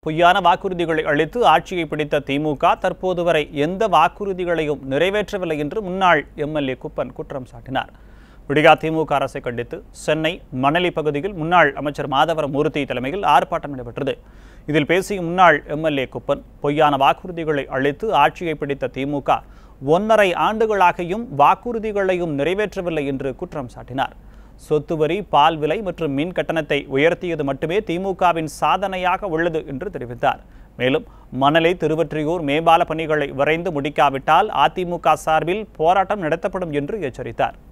பொய்யான வாக்குறுதிகளை அளித்து ஆட்சியை பிடித்த திமுக தற்போது வரை எந்த வாக்குறுதிகளையும் நிறைவேற்றவில்லை என்று முன்னாள் எம்எல்ஏ குப்பன் குற்றம் சாட்டினார் விடியா திமுக அரசை கண்டித்து சென்னை மணலி பகுதியில் முன்னாள் அமைச்சர் மாதவரம் மூர்த்தி தலைமையில் ஆர்ப்பாட்டம் நடைபெற்றது இதில் பேசிய முன்னாள் எம்எல்ஏ குப்பன் பொய்யான வாக்குறுதிகளை அளித்து ஆட்சியை பிடித்த திமுக ஒன்றரை ஆண்டுகளாகியும் வாக்குறுதிகளையும் நிறைவேற்றவில்லை என்று குற்றம் சாட்டினார் சொத்து வரி பால் விலை மற்றும் மின் கட்டணத்தை உயர்த்தியது மட்டுமே திமுகவின் சாதனையாக உள்ளது என்று தெரிவித்தார் மேலும் மணலை திருவொற்றியூர் மேம்பால பணிகளை விரைந்து முடிக்காவிட்டால் அதிமுக சார்பில் போராட்டம் நடத்தப்படும் என்று எச்சரித்தார்